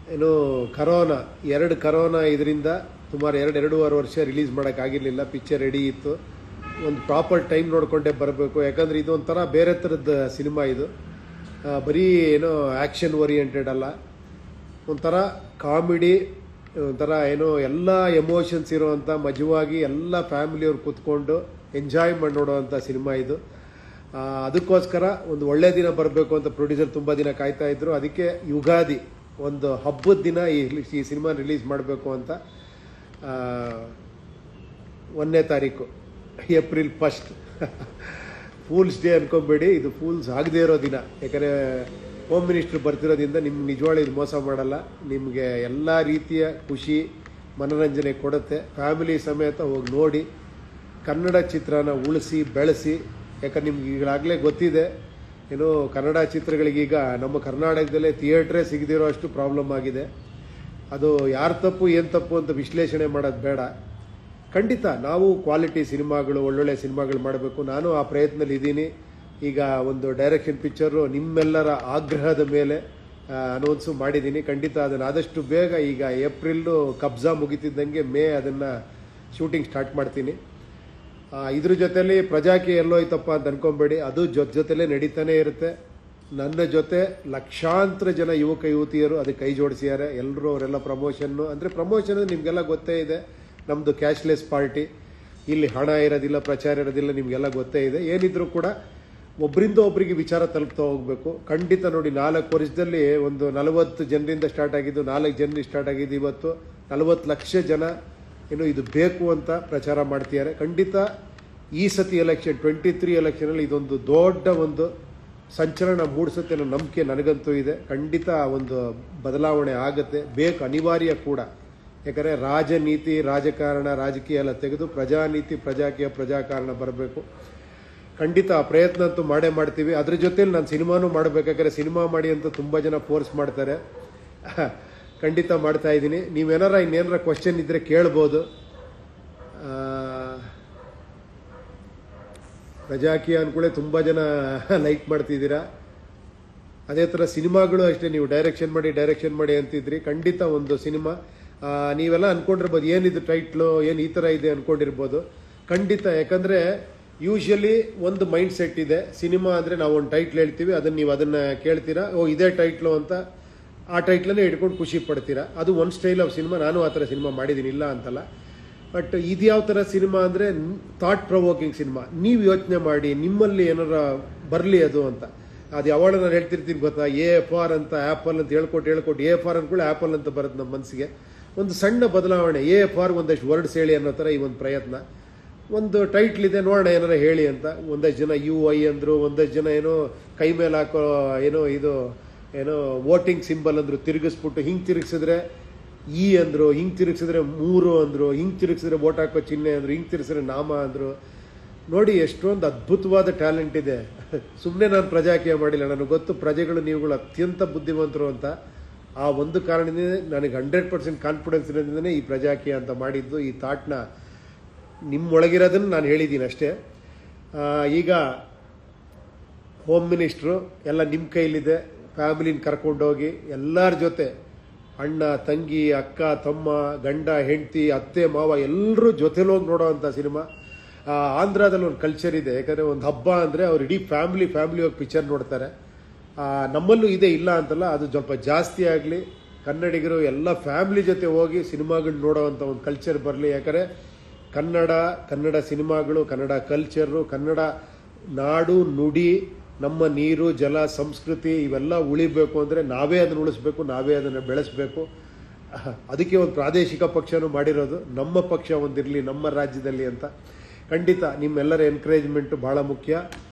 ಏನು ಕರೋನಾ ಎರಡು ಕರೋನಾ ಇದರಿಂದ ಸುಮಾರು ಎರಡು ಎರಡೂವರೆ ವರ್ಷ ರಿಲೀಸ್ ಮಾಡೋಕ್ಕಾಗಿರಲಿಲ್ಲ ಪಿಕ್ಚರ್ ರೆಡಿ ಇತ್ತು ಒಂದು ಪ್ರಾಪರ್ ಟೈಮ್ ನೋಡಿಕೊಂಡೇ ಬರಬೇಕು ಯಾಕಂದರೆ ಇದು ಒಂಥರ ಬೇರೆ ಥರದ ಸಿನಿಮಾ ಇದು ಆ, ಬರೀ ಏನೋ ಆ್ಯಕ್ಷನ್ ಓರಿಯೆಂಟೆಡ್ ಅಲ್ಲ ಒಂಥರ ಕಾಮಿಡಿ ಒಂಥರ ಏನೋ ಎಲ್ಲ ಎಮೋಷನ್ಸ್ ಇರೋವಂಥ ಮಜವಾಗಿ ಎಲ್ಲ ಫ್ಯಾಮಿಲಿಯವ್ರು ಕೂತ್ಕೊಂಡು ಎಂಜಾಯ್ ಮಾಡಿ ನೋಡೋವಂಥ ಸಿನಿಮಾ ಇದು ಆ, ಅದಕ್ಕೋಸ್ಕರ ಒಂದು ಒಳ್ಳೆ ದಿನ ಬರಬೇಕು ಅಂತ ಪ್ರೊಡ್ಯೂಸರ್ ತುಂಬ ದಿನ ಕಾಯ್ತಾ ಇದ್ರು ಅದಕ್ಕೆ ಯುಗಾದಿ ಒಂದು ಹಬ್ಬದ ದಿನ ಈ ಈ ಸಿನಿಮಾ ರಿಲೀಸ್ ಮಾಡಬೇಕು ಅಂತ ಆ, ಒಂದನೇ ತಾರೀಕು ಏಪ್ರಿಲ್ ಫಸ್ಟ್ ಫೂಲ್ಸ್ ಡೇ ಅನ್ಕೊಂಬೇಡಿ ಇದು ಫೂಲ್ಸ್ ಆಗದೇ ಇರೋ ದಿನ ಯಾಕಂದರೆ ಹೋಮ್ ಮಿನಿಸ್ಟ್ರ್ ಬರ್ತಿರೋದ್ರಿಂದ ನಿಮ್ಗೆ ನಿಜವಾಗ್ಲೂ ಇದು ಮೋಸ ಮಾಡಲ್ಲ ನಿಮಗೆ ಎಲ್ಲ ರೀತಿಯ ಖುಷಿ ಮನೋರಂಜನೆ ಕೊಡುತ್ತೆ ಫ್ಯಾಮಿಲಿ ಸಮೇತ ಹೋಗಿ ನೋಡಿ ಕನ್ನಡ ಚಿತ್ರನ ಉಳಿಸಿ ಬೆಳೆಸಿ ಯಾಕಂದ್ರೆ ನಿಮ್ಗೆ ಈಗಾಗಲೇ ಗೊತ್ತಿದೆ ಏನು ಕನ್ನಡ ಚಿತ್ರಗಳಿಗೀಗ ನಮ್ಮ ಕರ್ನಾಟಕದಲ್ಲೇ ಥಿಯೇಟ್ರೇ ಸಿಗದಿರೋ ಅಷ್ಟು ಪ್ರಾಬ್ಲಮ್ ಆಗಿದೆ ಅದು ಯಾರು ತಪ್ಪು ಏನು ತಪ್ಪು ಅಂತ ವಿಶ್ಲೇಷಣೆ ಮಾಡೋದು ಬೇಡ ಖಂಡಿತ ನಾವು ಕ್ವಾಲಿಟಿ ಸಿನಿಮಾಗಳು ಒಳ್ಳೊಳ್ಳೆ ಸಿನಿಮಾಗಳು ಮಾಡಬೇಕು ನಾನು ಆ ಪ್ರಯತ್ನದಲ್ಲಿ ಇದ್ದೀನಿ ಈಗ ಒಂದು ಡೈರೆಕ್ಷನ್ ಪಿಕ್ಚರು ನಿಮ್ಮೆಲ್ಲರ ಆಗ್ರಹದ ಮೇಲೆ ಅನೌನ್ಸು ಮಾಡಿದ್ದೀನಿ ಖಂಡಿತ ಅದನ್ನು ಆದಷ್ಟು ಬೇಗ ಈಗ ಏಪ್ರಿಲ್ಲು ಕಬ್ಜಾ ಮುಗಿತಿದ್ದಂಗೆ ಮೇ ಅದನ್ನು ಶೂಟಿಂಗ್ ಸ್ಟಾರ್ಟ್ ಮಾಡ್ತೀನಿ ಆ, ಇದ್ರ ಜೊತೆಲಿ ಪ್ರಜಾಕಿ ಎಲ್ಲೋಯ್ತಪ್ಪ ಅಂತ ಅನ್ಕೊಂಬೇಡಿ ಅದು ಜೊತೆ ಜೊತೆಲೇ ನಡೀತಾನೆ ಇರುತ್ತೆ ನನ್ನ ಜೊತೆ ಲಕ್ಷಾಂತರ ಜನ ಯುವಕ ಯುವತಿಯರು ಅದಕ್ಕೆ ಕೈ ಜೋಡಿಸಿದ್ದಾರೆ ಎಲ್ಲರೂ ಅವರೆಲ್ಲ ಪ್ರಮೋಷನ್ನು ಅಂದರೆ ಪ್ರಮೋಷನ್ ನಿಮಗೆಲ್ಲ ಗೊತ್ತೇ ಇದೆ ನಮ್ಮದು ಕ್ಯಾಶ್ಲೆಸ್ ಪಾರ್ಟಿ ಇಲ್ಲಿ ಹಣ ಇರೋದಿಲ್ಲ ಪ್ರಚಾರ ಇರೋದಿಲ್ಲ ನಿಮಗೆಲ್ಲ ಗೊತ್ತೇ ಇದೆ ಏನಿದ್ರು ಕೂಡ ಒಬ್ಬರಿಂದ ಒಬ್ಬರಿಗೆ ವಿಚಾರ ತಲುಪ್ತಾ ಹೋಗಬೇಕು ಖಂಡಿತ ನೋಡಿ ನಾಲ್ಕು ವರ್ಷದಲ್ಲಿ ಒಂದು ನಲವತ್ತು ಜನರಿಂದ ಸ್ಟಾರ್ಟ್ ಆಗಿದ್ದು ನಾಲ್ಕು ಜನರಿಂದ ಸ್ಟಾರ್ಟ್ ಆಗಿದ್ದು ಇವತ್ತು ನಲವತ್ತು ಲಕ್ಷ ಜನ ಏನು ಇದು ಬೇಕು ಅಂತ ಪ್ರಚಾರ ಮಾಡ್ತಿದ್ದಾರೆ ಖಂಡಿತ ಈ ಸತಿ ಎಲೆಕ್ಷನ್ ಟ್ವೆಂಟಿ ತ್ರೀ ಎಲೆಕ್ಷನಲ್ಲಿ ಇದೊಂದು ದೊಡ್ಡ ಒಂದು ಸಂಚಲನ ಮೂಡಿಸುತ್ತೆ ಅನ್ನೋ ನಂಬಿಕೆ ನನಗಂತೂ ಇದೆ ಖಂಡಿತ ಆ ಒಂದು ಬದಲಾವಣೆ ಆಗುತ್ತೆ ಬೇಕು ಅನಿವಾರ್ಯ ಕೂಡ ಯಾಕಂದರೆ ರಾಜನೀತಿ ರಾಜಕಾರಣ ರಾಜಕೀಯ ಎಲ್ಲ ತೆಗೆದು ಪ್ರಜಾನೀತಿ ಪ್ರಜಾಕೀಯ ಪ್ರಜಾಕಾರಣ ಬರಬೇಕು ಖಂಡಿತ ಆ ಪ್ರಯತ್ನ ಅಂತೂ ಮಾಡೇ ಮಾಡ್ತೀವಿ ಅದ್ರ ಜೊತೆಲಿ ನಾನು ಸಿನಿಮಾನೂ ಮಾಡಬೇಕಾದ್ರೆ ಸಿನಿಮಾ ಮಾಡಿ ಅಂತ ತುಂಬ ಜನ ಫೋರ್ಸ್ ಮಾಡ್ತಾರೆ ಖಂಡಿತ ಮಾಡ್ತಾ ಇದ್ದೀನಿ ನೀವೇನಾರ ಇನ್ನೇನಾರ ಕ್ವಶನ್ ಇದ್ದರೆ ಕೇಳ್ಬೋದು ಆ, ಪ್ರಜಾಕೀಯ ಅನ್ಕೊಳ್ಳೆ ತುಂಬ ಜನ ಲೈಕ್ ಮಾಡ್ತಿದ್ದೀರಾ ಅದೇ ಥರ ಸಿನಿಮಾಗಳು ಅಷ್ಟೇ ನೀವು ಡೈರೆಕ್ಷನ್ ಮಾಡಿ ಡೈರೆಕ್ಷನ್ ಮಾಡಿ ಅಂತಿದ್ರಿ ಖಂಡಿತ ಒಂದು ಸಿನಿಮಾ ಆ, ನೀವೆಲ್ಲ ಅನ್ಕೊಂಡಿರ್ಬೋದು ಏನಿದು ಟೈಟ್ಲು ಏನು ಈ ಥರ ಇದೆ ಅನ್ಕೊಂಡಿರ್ಬೋದು ಖಂಡಿತ ಯಾಕಂದರೆ ಯೂಶ್ವಲಿ ಒಂದು ಮೈಂಡ್ ಸೆಟ್ ಇದೆ ಸಿನಿಮಾ ಅಂದರೆ ನಾವು ಒಂದು ಟೈಟ್ಲ್ ಹೇಳ್ತೀವಿ ಅದನ್ನು ನೀವು ಅದನ್ನು ಕೇಳ್ತೀರಾ ಓ ಇದೇ ಟೈಟ್ಲು ಅಂತ ಆ ಟೈಟ್ಲನ್ನೇ ಇಟ್ಕೊಂಡು ಖುಷಿ ಪಡ್ತೀರಾ ಅದು ಒಂದು ಸ್ಟೈಲ್ ಆಫ್ ಸಿನಿಮಾ ನಾನು ಆ ಥರ ಸಿನಿಮಾ ಮಾಡಿದ್ದೀನಿ ಇಲ್ಲ ಅಂತಲ್ಲ ಬಟ್ ಇದು ಯಾವ ಥರ ಸಿನಿಮಾ ಅಂದರೆ ಥಾಟ್ ಪ್ರವೋಕಿಂಗ್ ಸಿನಿಮಾ ನೀವು ಯೋಚನೆ ಮಾಡಿ ನಿಮ್ಮಲ್ಲಿ ಏನಾರ ಬರಲಿ ಅದು ಅಂತ ಅದು ಯಾವಾಗ ನಾನು ಹೇಳ್ತಿರ್ತೀನಿ ಗೊತ್ತಾ ಎ ಎಫ್ ಆರ್ ಅಂತ ಆ್ಯಪಲ್ ಅಂತ ಹೇಳ್ಕೊಟ್ಟು ಹೇಳ್ಕೊಟ್ಟು ಎ ಎಫ್ ಆರ್ ಅಂದ್ಕೊಳ್ಳಿ ಆ್ಯಪಲ್ ಅಂತ ಬರುತ್ತೆ ನಮ್ಮ ಮನಸ್ಸಿಗೆ ಒಂದು ಸಣ್ಣ ಬದಲಾವಣೆ ಎ ಎಫ್ ಆರ್ ಒಂದಷ್ಟು ವರ್ಡ್ಸ್ ಹೇಳಿ ಅನ್ನೋ ಥರ ಈ ಒಂದು ಪ್ರಯತ್ನ ಒಂದು ಟೈಟ್ಲ್ ಇದೆ ನೋಡೋಣ ಏನಾರ ಹೇಳಿ ಅಂತ ಒಂದಷ್ಟು ಜನ ಯು ಐ ಅಂದರು ಒಂದಷ್ಟು ಜನ ಏನೋ ಕೈ ಮೇಲೆ ಹಾಕೋ ಏನೋ ಇದು ಏನೋ ವೋಟಿಂಗ್ ಸಿಂಬಲ್ ಅಂದರು ತಿರುಗಿಸ್ಬಿಟ್ಟು ಹಿಂಗೆ ತಿರುಗಿಸಿದ್ರೆ ಈ ಅಂದರು ಹಿಂಗೆ ತಿರುಗಿಸಿದ್ರೆ ಮೂರು ಅಂದರು ಹಿಂಗೆ ತಿರುಗಿಸಿದ್ರೆ ವೋಟ್ ಹಾಕೋ ಚಿಹ್ನೆ ಅಂದರು ಹಿಂಗೆ ತಿರುಗಿಸಿದ್ರೆ ನಾಮ ಅಂದರು ನೋಡಿ ಎಷ್ಟೊಂದು ಅದ್ಭುತವಾದ ಟ್ಯಾಲೆಂಟ್ ಇದೆ ಸುಮ್ಮನೆ ನಾನು ಪ್ರಜಾಕೀಯ ಮಾಡಿಲ್ಲ ನನಗೆ ಗೊತ್ತು ಪ್ರಜೆಗಳು ನೀವುಗಳು ಅತ್ಯಂತ ಬುದ್ಧಿವಂತರು ಅಂತ ಆ ಒಂದು ಕಾರಣದಿಂದ ನನಗೆ ಹಂಡ್ರೆಡ್ ಪರ್ಸೆಂಟ್ ಕಾನ್ಫಿಡೆನ್ಸ್ ಇರೋದ್ರಿಂದನೇ ಈ ಪ್ರಜಾಕೀಯ ಅಂತ ಮಾಡಿದ್ದು ಈ ಥಾಟ್ನ ನಿಮ್ಮೊಳಗಿರೋದನ್ನು ನಾನು ಹೇಳಿದ್ದೀನಿ ಅಷ್ಟೇ ಆ, ಈಗ ಹೋಮ್ ಮಿನಿಸ್ಟ್ರು ಎಲ್ಲ ನಿಮ್ಮ ಕೈಲಿದೆ ಫ್ಯಾಮಿಲಿನ ಕರ್ಕೊಂಡೋಗಿ ಎಲ್ಲರ ಜೊತೆ ಅಣ್ಣ ತಂಗಿ ಅಕ್ಕ ತಮ್ಮ ಗಂಡ ಹೆಂಡತಿ ಅತ್ತೆ ಮಾವ ಎಲ್ಲರೂ ಜೊತೆಲೋಗಿ ನೋಡೋವಂಥ ಸಿನಿಮಾ ಆ, ಆಂಧ್ರದಲ್ಲಿ ಒಂದು ಕಲ್ಚರ್ ಇದೆ ಯಾಕಂದರೆ ಒಂದು ಹಬ್ಬ ಅಂದರೆ ಅವ್ರು ಇಡೀ ಫ್ಯಾಮಿಲಿ ಫ್ಯಾಮಿಲಿ ಹೋಗಿ ಪಿಕ್ಚರ್ ನೋಡ್ತಾರೆ ಆ, ನಮ್ಮಲ್ಲೂ ಇದೆ ಇಲ್ಲ ಅಂತಲ್ಲ ಅದು ಸ್ವಲ್ಪ ಜಾಸ್ತಿ ಆಗಲಿ ಕನ್ನಡಿಗರು ಎಲ್ಲ ಫ್ಯಾಮಿಲಿ ಜೊತೆ ಹೋಗಿ ಸಿನಿಮಾಗಳು ನೋಡೋವಂಥ ಒಂದು ಕಲ್ಚರ್ ಬರಲಿ ಯಾಕಂದರೆ ಕನ್ನಡ ಕನ್ನಡ ಸಿನಿಮಾಗಳು ಕನ್ನಡ ಕಲ್ಚರು ಕನ್ನಡ ನಾಡು ನುಡಿ ನಮ್ಮ ನೀರು ಜಲ ಸಂಸ್ಕೃತಿ ಇವೆಲ್ಲ ಉಳಿಬೇಕು ಅಂದರೆ ನಾವೇ ಅದನ್ನು ಉಳಿಸ್ಬೇಕು ನಾವೇ ಅದನ್ನು ಬೆಳೆಸಬೇಕು ಅದಕ್ಕೆ ಒಂದು ಪ್ರಾದೇಶಿಕ ಪಕ್ಷನೂ ಮಾಡಿರೋದು ನಮ್ಮ ಪಕ್ಷ ಒಂದಿರಲಿ ನಮ್ಮ ರಾಜ್ಯದಲ್ಲಿ ಅಂತ ಖಂಡಿತ ನಿಮ್ಮೆಲ್ಲರ ಎನ್ಕರೇಜ್ಮೆಂಟು ಭಾಳ ಮುಖ್ಯ